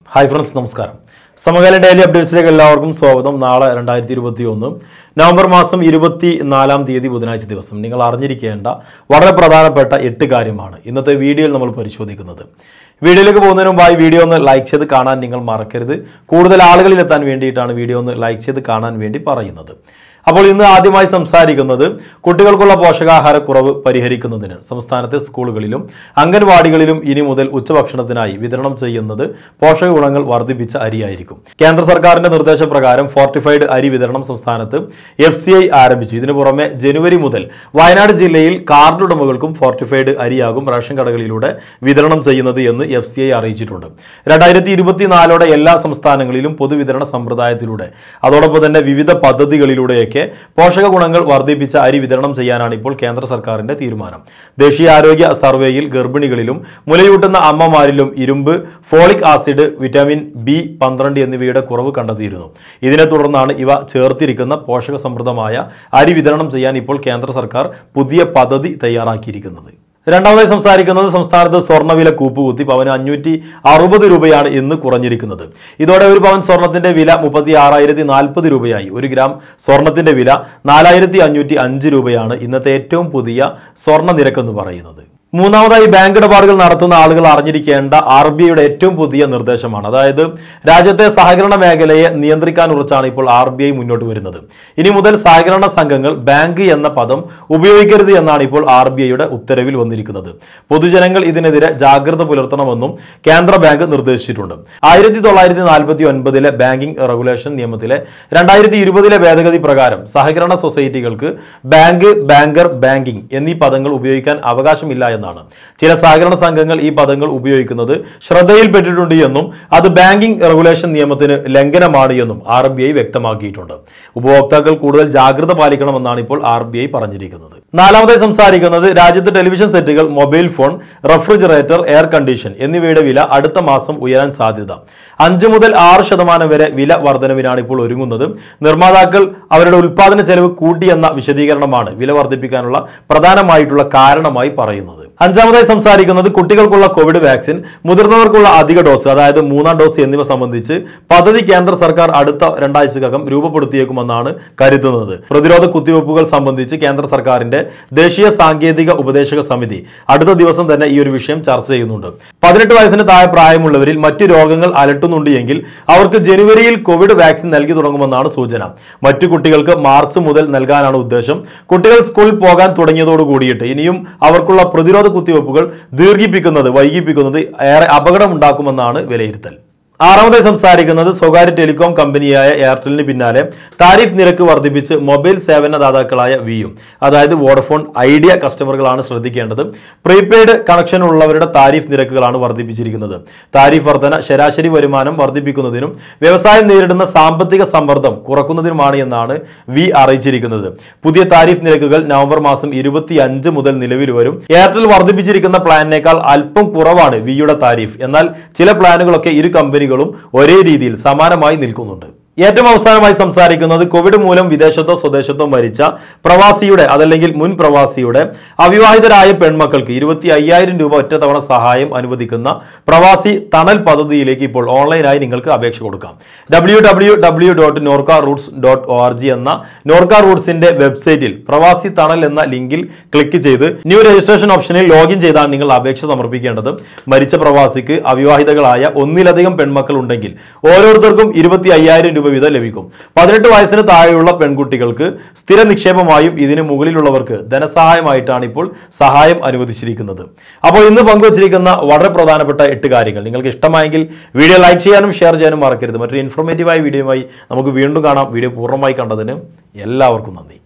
hi friends നമസ്കാരം സമകാലീന daily അപ്ഡേറ്റ്സിലേക്ക് എല്ലാവർക്കും സ്വാഗതം നാളെ രണ്ടായിരത്തി ഇരുപത്തി ഒന്ന് നവംബർ മാസം ഇരുപത്തി നാലാം തീയതി ബുധനാഴ്ച ദിവസം നിങ്ങൾ അറിഞ്ഞിരിക്കേണ്ട വളരെ പ്രധാനപ്പെട്ട എട്ട് കാര്യമാണ് ഇന്നത്തെ വീഡിയോയിൽ നമ്മൾ പരിശോധിക്കുന്നത് വീഡിയോയിലേക്ക് പോകുന്നതിന് മുമ്പായി വീഡിയോ ഒന്ന് ലൈക്ക് ചെയ്ത് കാണാൻ നിങ്ങൾ മറക്കരുത് കൂടുതൽ ആളുകളിൽ എത്താൻ വേണ്ടിയിട്ടാണ് വീഡിയോ ഒന്ന് ലൈക്ക് ചെയ്ത് കാണാൻ വേണ്ടി പറയുന്നത് അപ്പോൾ ഇന്ന് ആദ്യമായി സംസാരിക്കുന്നത് കുട്ടികൾക്കുള്ള പോഷകാഹാരക്കുറവ് പരിഹരിക്കുന്നതിന് സംസ്ഥാനത്തെ സ്കൂളുകളിലും അംഗൻവാടികളിലും ഇനി മുതൽ ഉച്ചഭക്ഷണത്തിനായി വിതരണം ചെയ്യുന്നത് പോഷക ഗുണങ്ങൾ വർദ്ധിപ്പിച്ച അരിയായിരിക്കും കേന്ദ്ര സർക്കാരിന്റെ നിർദ്ദേശപ്രകാരം ഫോർട്ടിഫൈഡ് അരി വിതരണം സംസ്ഥാനത്ത് എഫ് സി ഐ ആരംഭിച്ചു ഇതിനു പുറമെ ജനുവരി മുതൽ വയനാട് ജില്ലയിൽ കാർഡ് ഉടമകൾക്കും ഫോർട്ടിഫൈഡ് അരിയാകും റേഷൻ കടകളിലൂടെ വിതരണം ചെയ്യുന്നത് എന്ന് എഫ് സി ഐ അറിയിച്ചിട്ടുണ്ട് രണ്ടായിരത്തി ഇരുപത്തിനാലോടെ എല്ലാ സംസ്ഥാനങ്ങളിലും പൊതുവിതരണ സമ്പ്രദായത്തിലൂടെ അതോടൊപ്പം തന്നെ വിവിധ പദ്ധതികളിലൂടെയൊക്കെ പോഷക ഗുണങ്ങൾ വർദ്ധിപ്പിച്ച അരി വിതരണം ചെയ്യാനാണ് ഇപ്പോൾ കേന്ദ്ര സർക്കാരിന്റെ തീരുമാനം ദേശീയ ആരോഗ്യ സർവേയിൽ ഗർഭിണികളിലും മുലയൂട്ടുന്ന അമ്മമാരിലും ഇരുമ്പ് ഫോളിക് ആസിഡ് വിറ്റാമിൻ ബി പന്ത്രണ്ട് എന്നിവയുടെ കുറവ് കണ്ടെത്തിയിരുന്നു ഇതിനെ തുടർന്നാണ് ഇവ ചേർത്തിരിക്കുന്ന പോഷക സമൃദ്ധമായ അരി വിതരണം ചെയ്യാൻ ഇപ്പോൾ കേന്ദ്ര സർക്കാർ പുതിയ പദ്ധതി തയ്യാറാക്കിയിരിക്കുന്നത് രണ്ടാമതായി സംസാരിക്കുന്നത് സംസ്ഥാനത്ത് സ്വർണ്ണവില കൂപ്പുകുത്തി പവന് അഞ്ഞൂറ്റി അറുപത് രൂപയാണ് ഇന്ന് കുറഞ്ഞിരിക്കുന്നത് ഇതോടെ ഒരു പവൻ സ്വർണത്തിന്റെ വില മുപ്പത്തി ആറായിരത്തി നാൽപ്പത് രൂപയായി ഒരു ഗ്രാം സ്വർണത്തിന്റെ വില നാലായിരത്തി അഞ്ഞൂറ്റി അഞ്ച് രൂപയാണ് ഇന്നത്തെ ഏറ്റവും പുതിയ സ്വർണ്ണ നിരക്കെന്ന് പറയുന്നത് മൂന്നാമതായി ബാങ്ക് ഇടപാടുകൾ നടത്തുന്ന ആളുകൾ അറിഞ്ഞിരിക്കേണ്ട ആർ ബി ഐയുടെ ഏറ്റവും പുതിയ നിർദ്ദേശമാണ് അതായത് രാജ്യത്തെ സഹകരണ മേഖലയെ നിയന്ത്രിക്കാനുറച്ചാണ് ഇപ്പോൾ ആർ ബി ഐ മുന്നോട്ട് വരുന്നത് ഇനി മുതൽ സഹകരണ സംഘങ്ങൾ ബാങ്ക് എന്ന പദം ഉപയോഗിക്കരുത് എന്നാണ് ഇപ്പോൾ ആർ ബി ഐയുടെ ഉത്തരവിൽ വന്നിരിക്കുന്നത് പൊതുജനങ്ങൾ ഇതിനെതിരെ ജാഗ്രത പുലർത്തണമെന്നും കേന്ദ്ര ബാങ്ക് നിർദ്ദേശിച്ചിട്ടുണ്ട് ആയിരത്തി തൊള്ളായിരത്തി നാൽപ്പത്തി ഒൻപതിലെ ബാങ്കിംഗ് റെഗുലേഷൻ നിയമത്തിലെ രണ്ടായിരത്തി ഇരുപതിലെ ഭേദഗതി പ്രകാരം സഹകരണ സൊസൈറ്റികൾക്ക് ബാങ്ക് ബാങ്കർ ബാങ്കിംഗ് എന്നീ പദങ്ങൾ ഉപയോഗിക്കാൻ അവകാശമില്ല എന്നാണ് ചില സഹകരണ സംഘങ്ങൾ ഈ പദങ്ങൾ ഉപയോഗിക്കുന്നത് ശ്രദ്ധയിൽപ്പെട്ടിട്ടുണ്ട് എന്നും അത് ബാങ്കിംഗ് റെഗുലേഷൻ നിയമത്തിന് ലംഘനമാണ് എന്നും ആർ ബി ഐ വ്യക്തമാക്കിയിട്ടുണ്ട് ഉപഭോക്താക്കൾ കൂടുതൽ ജാഗ്രത പാലിക്കണമെന്നാണ് ഇപ്പോൾ ആർ ബി ഐ പറഞ്ഞിരിക്കുന്നത് നാലാമതായി സംസാരിക്കുന്നത് രാജ്യത്ത് ടെലിവിഷൻ സെറ്റുകൾ mobile phone refrigerator air condition എന്നിവയുടെ വില അടുത്ത മാസം ഉയരാൻ സാധ്യത അഞ്ച് മുതൽ ആറ് ശതമാനം വരെ വില വർധനവിനാണ് ഇപ്പോൾ ഒരുങ്ങുന്നത് നിർമ്മാതാക്കൾ അവരുടെ ഉൽപാദന ചെലവ് കൂട്ടിയെന്ന വിശദീകരണമാണ് വില വർദ്ധിപ്പിക്കാനുള്ള പ്രധാനമായിട്ടുള്ള കാരണമായി പറയുന്നത് അഞ്ചാമതായി സംസാരിക്കുന്നത് കുട്ടികൾക്കുള്ള കോവിഡ് വാക്സിൻ മുതിർന്നവർക്കുള്ള അധിക ഡോസ് അതായത് മൂന്നാം ഡോസ് എന്നിവ സംബന്ധിച്ച് പദ്ധതി കേന്ദ്ര സർക്കാർ അടുത്ത രണ്ടാഴ്ചക്കകം രൂപപ്പെടുത്തിയേക്കുമെന്നാണ് കരുതുന്നത് പ്രതിരോധ കുത്തിവയ്പ്പുകൾ സംബന്ധിച്ച് കേന്ദ്ര സർക്കാരിന്റെ ദേശീയ സാങ്കേതിക ഉപദേശക സമിതി അടുത്ത ദിവസം തന്നെ ഈ ഒരു വിഷയം ചർച്ച ചെയ്യുന്നുണ്ട് പതിനെട്ട് വയസ്സിന് താഴെ പ്രായമുള്ളവരിൽ മറ്റു രോഗങ്ങൾ അലട്ടുന്നുണ്ട് എങ്കിൽ അവർക്ക് ജനുവരിയിൽ കോവിഡ് വാക്സിൻ നൽകി തുടങ്ങുമെന്നാണ് സൂചന മറ്റു കുട്ടികൾക്ക് മാർച്ച് മുതൽ നൽകാനാണ് ഉദ്ദേശം കുട്ടികൾ സ്കൂളിൽ പോകാൻ തുടങ്ങിയതോട് കൂടിയിട്ട് ഇനിയും അവർക്കുള്ള പ്രതിരോധ കുത്തിവയ്പ്പുകൾ ദീർഘിപ്പിക്കുന്നത് വൈകിപ്പിക്കുന്നത് ഏറെ അപകടമുണ്ടാക്കുമെന്നാണ് വിലയിരുത്തൽ ആറാമതായി സംസാരിക്കുന്നത് സ്വകാര്യ ടെലികോം കമ്പനിയായ എയർടെലിന് പിന്നാലെ താരിഫ് നിരക്ക് വർദ്ധിപ്പിച്ച് മൊബൈൽ സേവനദാതാക്കളായ വിയും അതായത് വോഡഫോൺ ഐഡിയ കസ്റ്റമറുകളാണ് ശ്രദ്ധിക്കേണ്ടത് പ്രീപെയ്ഡ് കണക്ഷൻ ഉള്ളവരുടെ താരിഫ് നിരക്കുകളാണ് വർദ്ധിപ്പിച്ചിരിക്കുന്നത് താരിഫ് വർധന ശരാശരി വരുമാനം വർദ്ധിപ്പിക്കുന്നതിനും വ്യവസായം നേരിടുന്ന സാമ്പത്തിക സമ്മർദ്ദം കുറക്കുന്നതിനുമാണ് എന്നാണ് വി അറിയിച്ചിരിക്കുന്നത് പുതിയ താരിഫ് നിരക്കുകൾ നവംബർ മാസം ഇരുപത്തി അഞ്ച് മുതൽ നിലവിൽ വരും എയർടെൽ വർദ്ധിപ്പിച്ചിരിക്കുന്ന പ്ലാനിനേക്കാൾ അല്പം കുറവാണ് വിയുടെ താരിഫ് എന്നാൽ ചില പ്ലാനുകളൊക്കെ ഇരു കമ്പനികളും ഒരേ രീതിയിൽ സമാനമായി നിൽക്കുന്നുണ്ട് ഏറ്റവും അവസാനമായി സംസാരിക്കുന്നത് കോവിഡ് മൂലം വിദേശത്തോ സ്വദേശത്തോ മരിച്ച പ്രവാസിയുടെ അതല്ലെങ്കിൽ മുൻ പ്രവാസിയുടെ അവിവാഹിതരായ പെൺമക്കൾക്ക് ഇരുപത്തി അയ്യായിരം രൂപ ഒറ്റത്തവണ സഹായം അനുവദിക്കുന്ന പ്രവാസി തണൽ പദ്ധതിയിലേക്ക് ഇപ്പോൾ ഓൺലൈനായി നിങ്ങൾക്ക് അപേക്ഷ കൊടുക്കാം W W W dot Norka Roots dot O R G എന്ന നോർക്ക റൂട്ട്സിന്റെ വെബ്സൈറ്റിൽ പ്രവാസി തണൽ എന്ന ലിങ്കിൽ ക്ലിക്ക് ചെയ്ത് ന്യൂ രജിസ്ട്രേഷൻ ഓപ്ഷനിൽ ലോഗിൻ ചെയ്താണ് നിങ്ങൾ അപേക്ഷ സമർപ്പിക്കേണ്ടത് മരിച്ച പ്രവാസിക്ക് അവിവാഹിതകളായ ഒന്നിലധികം പെൺമക്കൾ ഉണ്ടെങ്കിൽ ഓരോരുത്തർക്കും ഇരുപത്തി അയ്യായിരം രൂപ വീതം ലഭിക്കും പതിനെട്ട് വയസ്സിന് താഴെയുള്ള പെൺകുട്ടികൾക്ക് സ്ഥിര നിക്ഷേപമായും ഇതിന് മുകളിലുള്ളവർക്ക് ധനസഹായമായിട്ടാണ് ഇപ്പോൾ സഹായം അനുവദിച്ചിരിക്കുന്നത് അപ്പോൾ ഇന്ന് പങ്കുവച്ചിരിക്കുന്ന വളരെ പ്രധാനപ്പെട്ട എട്ട് കാര്യങ്ങൾ നിങ്ങൾക്ക് ഇഷ്ടമായെങ്കിൽ വീഡിയോ ലൈക്ക് ചെയ്യാനും ഷെയർ ചെയ്യാനും മറക്കരുത് മറ്റൊരു ഇൻഫോർമേറ്റീവായ വീഡിയോയുമായി നമുക്ക് വീണ്ടും കാണാം വീഡിയോ പൂർണ്ണമായി കണ്ടതിന് എല്ലാവർക്കും നന്ദി